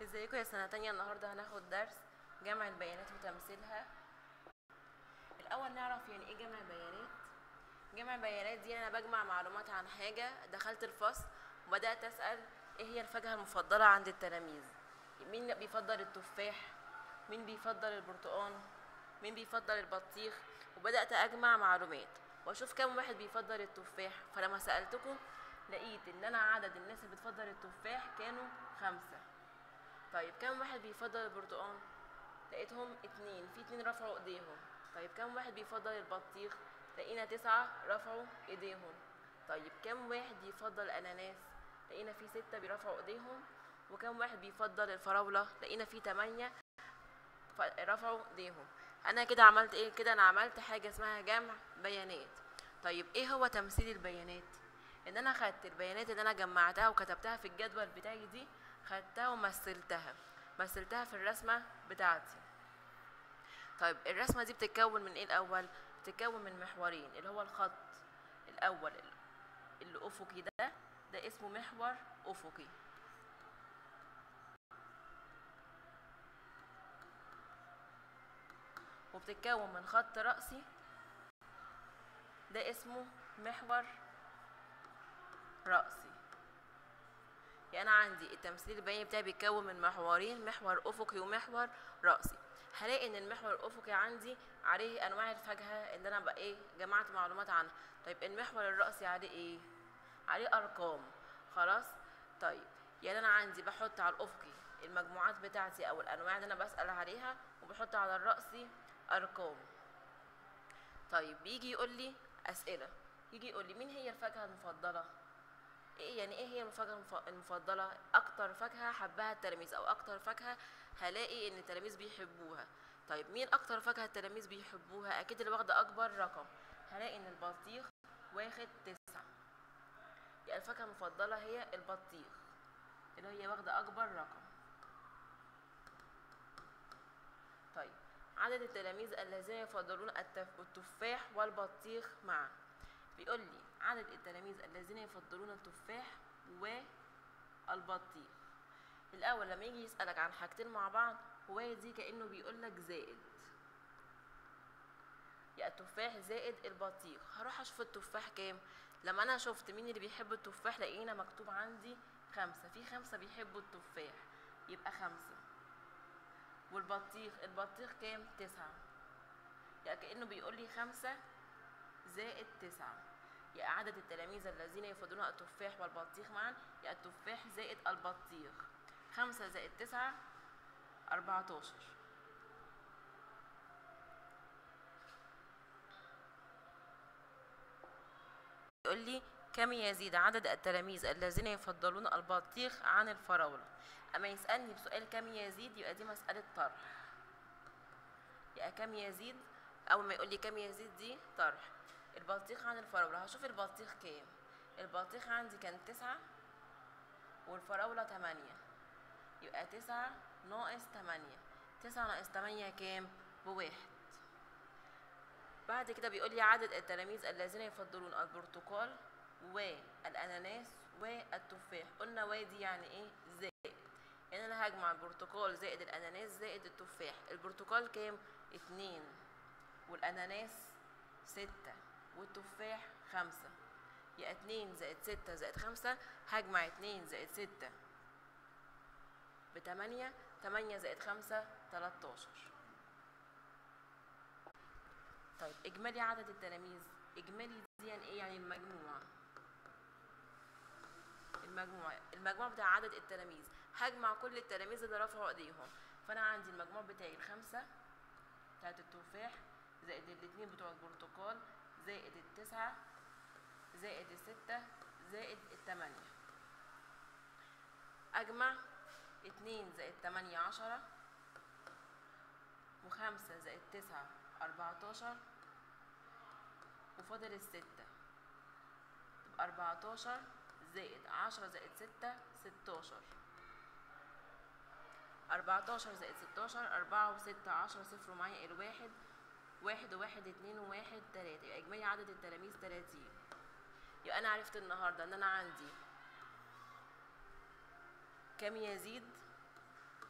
ازيكم يا سنة تانية النهاردة هناخد درس جمع البيانات وتمثيلها الأول نعرف يعني ايه جمع بيانات جمع بيانات دي أنا بجمع معلومات عن حاجة دخلت الفصل وبدأت أسأل ايه هي الفاكهة المفضلة عند التلاميذ مين بيفضل التفاح مين بيفضل البرتقال مين بيفضل البطيخ وبدأت أجمع معلومات وأشوف كم واحد بيفضل التفاح فلما سألتكم لقيت إن أنا عدد الناس اللي بتفضل التفاح كانوا خمسة طيب كم واحد بيفضل البرتقال لقيتهم اتنين في اتنين رفعوا ايديهم طيب كم واحد بيفضل البطيخ لقينا تسعة رفعوا ايديهم طيب كم واحد يفضل الاناناس لقينا في ستة بيرفعوا ايديهم وكم واحد بيفضل الفراولة لقينا في تمانية ف- رفعوا ايديهم انا كده عملت ايه كده انا عملت حاجة اسمها جمع بيانات طيب ايه هو تمثيل البيانات ان انا خدت البيانات اللي انا جمعتها وكتبتها في الجدول بتاعي دي خدتها ومثلتها مثلتها في الرسمة بتاعتي طيب الرسمة دي بتتكون من ايه الأول؟ بتتكون من محورين اللي هو الخط الأول اللي أفقي ده ده اسمه محور أفقي وبتتكون من خط رأسي ده اسمه محور رأسي يعني انا عندي التمثيل البياني بتاعي بيتكون من محورين محور افقي ومحور راسي هلاقي ان المحور الافقي عندي عليه انواع الفاكهه اللي انا بقى ايه جمعت معلومات عنها طيب المحور الراسي عليه ايه عليه ارقام خلاص طيب يعني انا عندي بحط على الافقي المجموعات بتاعتي او الانواع اللي انا بسال عليها وبحط على الراسي ارقام طيب بيجي يقول لي اسئله يجي يقول لي مين هي الفاكهه المفضله ايه يعني ايه هي الفاكهه المف- المفضله اكتر فاكهه حبها التلاميذ او اكتر فاكهه هلاقي ان التلاميذ بيحبوها طيب مين اكتر فاكهه التلاميذ بيحبوها اكيد اللي واخده اكبر رقم هلاقي ان البطيخ واخد تسعة يعني الفاكهه المفضله هي البطيخ اللي هي واخده اكبر رقم طيب عدد التلاميذ الذين يفضلون التف- التفاح والبطيخ معا بيقول لي عدد التلاميذ الذين يفضلون التفاح والبطيخ الاول لما يجي يسالك عن حاجتين مع بعض هو دي كانه بيقول لك زائد يا التفاح زائد البطيخ هروح اشوف التفاح كام لما انا شفت مين اللي بيحب التفاح لقينا مكتوب عندي خمسة في خمسة بيحبوا التفاح يبقى خمسة والبطيخ البطيخ كام تسعة يعني كأنه بيقول لي خمسة زائد تسعة يبقى عدد التلاميذ الذين يفضلون التفاح والبطيخ معا يبقى التفاح زائد البطيخ خمسة زائد تسعة أربعتاشر يقول لي كم يزيد عدد التلاميذ الذين يفضلون البطيخ عن الفراولة أما يسألني بسؤال كم يزيد يبقى دي مسألة طرح يبقى كم يزيد أول ما يقول لي كم يزيد دي طرح البطيخ عن الفراولة هشوف البطيخ كام البطيخ عندي كان تسعة والفراولة تمانية يبقى تسعة ناقص تمانية تسعة ناقص تمانية كام بواحد بعد كده بيقول لي عدد التلاميذ الذين يفضلون البرتقال والأناناس والتفاح قلنا و دي يعني ايه زائد يعني انا هجمع البرتقال زائد الأناناس زائد التفاح البرتقال كام اتنين والأناناس ستة والتفاح خمسة يبقى اتنين زائد ستة زائد خمسة هجمع اتنين زائد ستة بتمانية تمانية زائد خمسة تلاتاشر طيب إجمالي عدد التلاميذ إجمالي دي يعني إيه يعني المجموع المجموع المجموع بتاع عدد التلاميذ هجمع كل التلاميذ اللي رفعوا ايديهم فانا عندي المجموع بتاعي الخمسة بتاعت التفاح زائد الاتنين بتوع البرتقال زائد التسعة زائد الستة زائد التمانية أجمع اتنين زائد تمانية عشرة وخمسة زائد تسعة أربعتاشر وفاضل الستة تبقى أربعتاشر زائد عشرة زائد ستة ستاشر أربعتاشر زائد ستاشر أربعة وستة عشرة صفر معايا الواحد واحد وواحد اتنين وواحد تلاتة يبقى إجمالي عدد التلاميذ تلاتين يبقى أنا عرفت النهاردة إن أنا عندي كم يزيد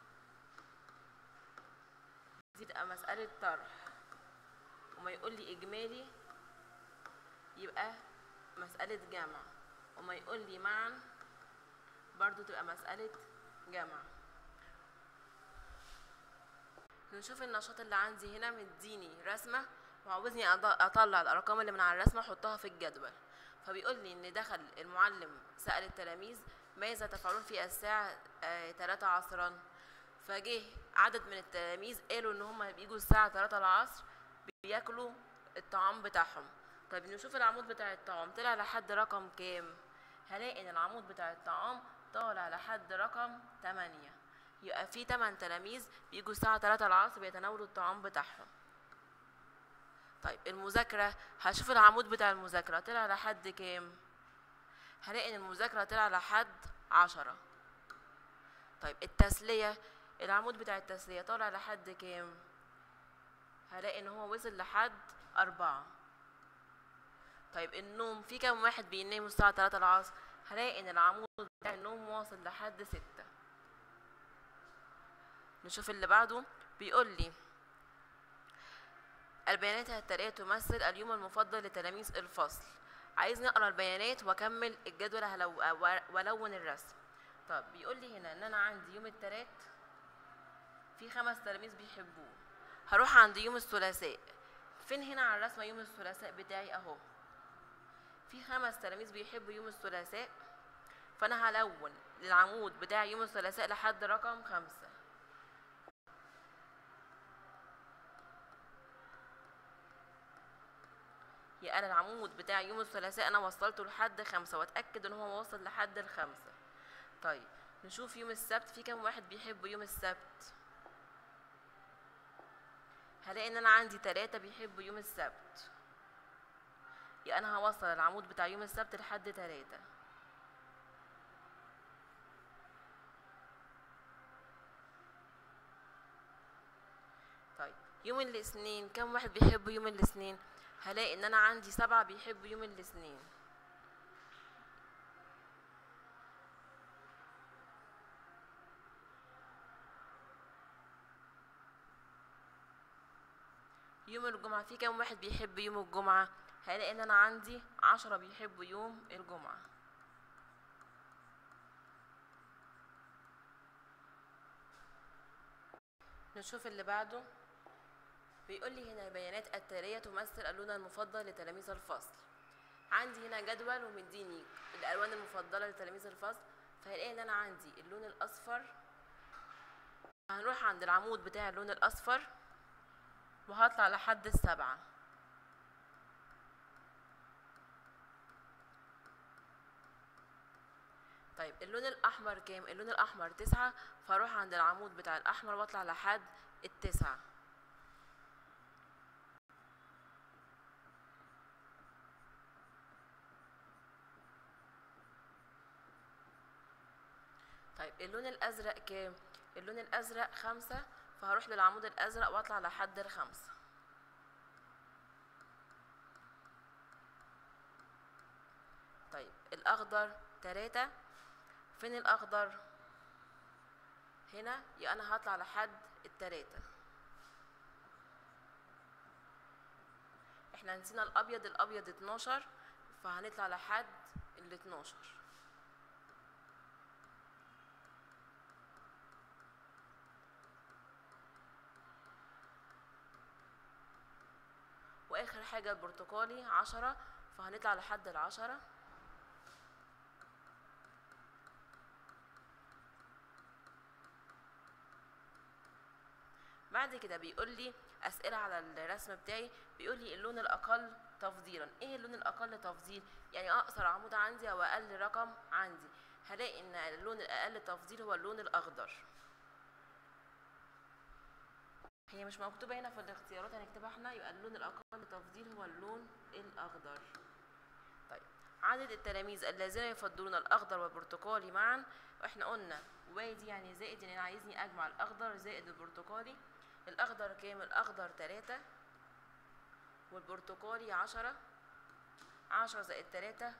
دي تبقى مسألة طرح وما يقول لي إجمالي يبقى مسألة جمع وما يقول لي معا برضو تبقى مسألة جمع نشوف النشاط اللي عندي هنا مديني رسمة وعاوزني أض- اطلع الارقام اللي من على الرسمة احطها في الجدول فبيقول لي ان دخل المعلم سأل التلاميذ ماذا تفعلون في الساعة آه 3 عصرا فجه عدد من التلاميذ قالوا ان هم بيجوا الساعة 3 العصر بياكلوا الطعام بتاعهم طيب نشوف العمود بتاع الطعام طلع لحد رقم كام هلاقي ان العمود بتاع الطعام طالع لحد رقم 8 يبقى في 8 تلاميذ بيجوا الساعة 3 العصر بيتناولوا الطعام بتاعهم طيب المذاكرة هشوف العمود بتاع المذاكرة طلع لحد كام هلاقي ان المذاكرة طلع لحد عشرة طيب التسلية العمود بتاع التسلية طالع لحد كام هلاقي ان هو وصل لحد أربعة طيب النوم في كام واحد بيناموا الساعة 3 العصر هلاقي ان العمود بتاع النوم واصل لحد ستة نشوف اللي بعده بيقول لي البيانات التالية تمثل اليوم المفضل لتلاميذ الفصل عايز نقرا البيانات واكمل الجدول هلو ولون الرسم طب بيقول لي هنا ان انا عندي يوم التلات في خمس تلاميذ بيحبوه هروح عند يوم الثلاثاء فين هنا على الرسمة يوم الثلاثاء بتاعي اهو في خمس تلاميذ بيحبوا يوم الثلاثاء فانا هلون العمود بتاع يوم الثلاثاء لحد رقم خمسة يبقى انا العمود بتاع يوم الثلاثاء انا وصلته لحد خمسة واتاكد ان هو واصل لحد الخمسة طيب نشوف يوم السبت في كام واحد بيحب يوم السبت هلاقي ان انا عندي تلاتة بيحبوا يوم السبت يبقى انا هوصل العمود بتاع يوم السبت لحد تلاتة طيب يوم الاثنين كم واحد بيحب يوم الاثنين هلاقي ان انا عندي سبعة بيحبوا يوم الاثنين يوم الجمعة في كام واحد بيحب يوم الجمعة هلاقي ان انا عندي عشرة بيحبوا يوم الجمعة نشوف اللي بعده بيقول لي هنا البيانات التالية تمثل اللون المفضل لتلاميذ الفصل عندي هنا جدول ومديني الألوان المفضلة لتلاميذ الفصل فهلاقي ان انا عندي اللون الأصفر هنروح عند العمود بتاع اللون الأصفر وهطلع لحد السبعة طيب اللون الأحمر كام؟ اللون الأحمر تسعة فاروح عند العمود بتاع الأحمر واطلع لحد التسعة طيب اللون الأزرق كام؟ اللون الأزرق خمسة فهروح للعمود الأزرق واطلع لحد الخمسة طيب الأخضر تلاتة فين الأخضر؟ هنا يبقى أنا هطلع لحد التلاتة احنا نسينا الأبيض الأبيض اتناشر فهنطلع لحد الاتناشر واخر حاجة البرتقالي عشرة فهنطلع لحد العشرة بعد كده بيقول لي اسئله على الرسم بتاعي بيقول لي اللون الاقل تفضيلا ايه اللون الاقل تفضيل يعني اقصر عمود عندي او اقل رقم عندي هلاقي ان اللون الاقل تفضيل هو اللون الاخضر هي مش مكتوبة هنا في الاختيارات هنكتبها احنا يبقى اللون الأقل تفضيل هو اللون الأخضر طيب عدد التلاميذ الذين يفضلون الأخضر والبرتقالي معا واحنا قلنا وادي يعني زائد يعني عايزني أجمع الأخضر زائد البرتقالي الأخضر كام؟ الأخضر تلاتة والبرتقالي عشرة عشرة زائد تلاتة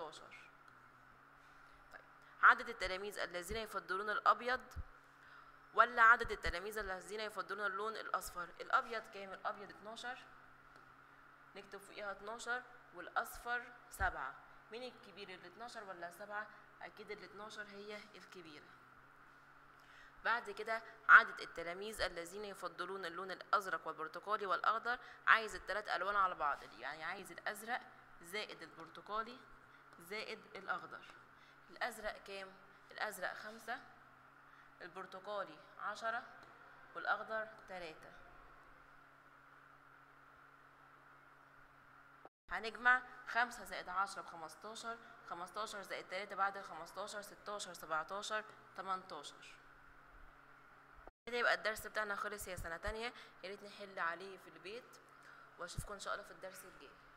تلاتاشر طيب عدد التلاميذ الذين يفضلون الأبيض ولا عدد التلاميذ الذين يفضلون اللون الأصفر الأبيض كام الأبيض 12 نكتب فوقيها 12 والأصفر 7 مين الكبير ال 12 ولا 7 أكيد ال 12 هي الكبيرة بعد كده عدد التلاميذ الذين يفضلون اللون الأزرق والبرتقالي والأخضر عايز الثلاث ألوان على بعض يعني عايز الأزرق زائد البرتقالي زائد الأخضر الأزرق كام؟ الأزرق خمسة البرتقالي عشرة والأخضر تلاتة هنجمع خمسة زائد عشرة بخمستاشر خمستاشر زائد تلاتة بعد الخمستاشر ستاشر سبعتاشر تمنتاشر كده يبقى الدرس بتاعنا خلص يا سنة تانية ياريت نحل عليه في البيت واشوفكم ان شاء الله في الدرس الجاي